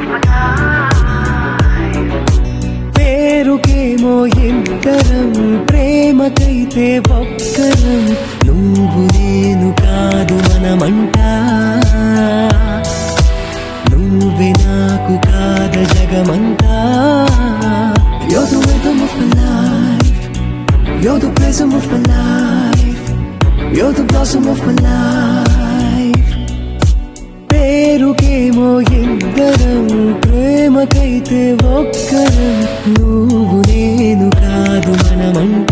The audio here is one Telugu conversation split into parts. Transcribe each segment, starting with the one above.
పేరుకేమో ఇద్దరం ప్రేమకైతే ఒక్కరం నువ్వు నేను కాదు మనమంట నువ్వే నాకు కాద జగమంతా You're the rhythm of my life You're the prism of my life You're the blossom of my life పేరుకేమో ఇద్దరం ప్రేమకైతే ఒక్కరం నువ్వు నేను కాదు మనమంట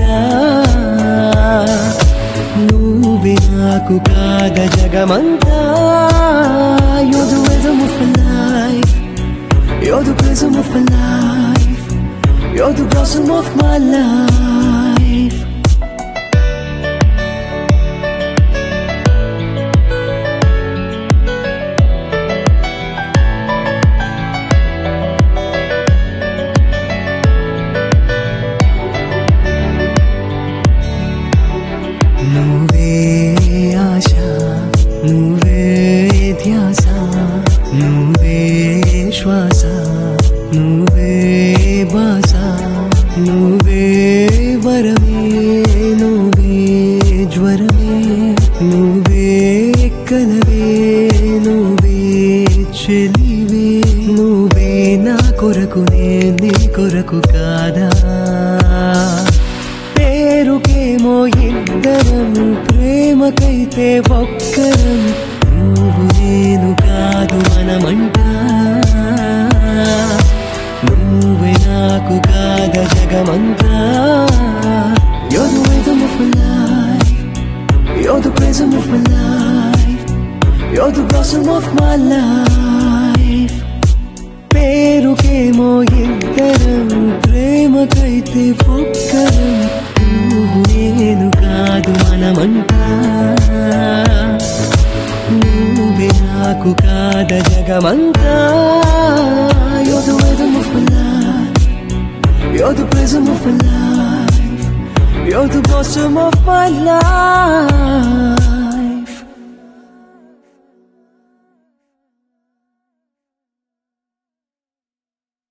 నువ్వే నాకు కాద జగమంతా You're the rhythm of my life You're the prism of my life You're the blossom of my life నువ్వే ఆశ నువ్వే ధ్యాస నువ్వే శ్వాస నువ్వే బాస నువ్వే వరమే నువ్వే జ్వరమే నువ్వే కలవే నువ్వే చెలివే నువ్వే నా కొరకు నే నీ కొరకు కాదా పేరుకేమో ఇద్దరం ప్రేమకైతే ఒక్కరం నువ్వు నేను కాదు మనమంట నువ్వే నాకు కాద జగమంతా You're the rhythm of my life You're the prism of my life You're the blossom of my life పేరుకేమో ఇద్దరం ప్రేమకైతే ఒక్కరం నువ్వు నేను కాదు మనమంట నువ్వే నాకు కాద జగమంతా You're the rhythm of my life You're the prism of my life You're the blossom of my life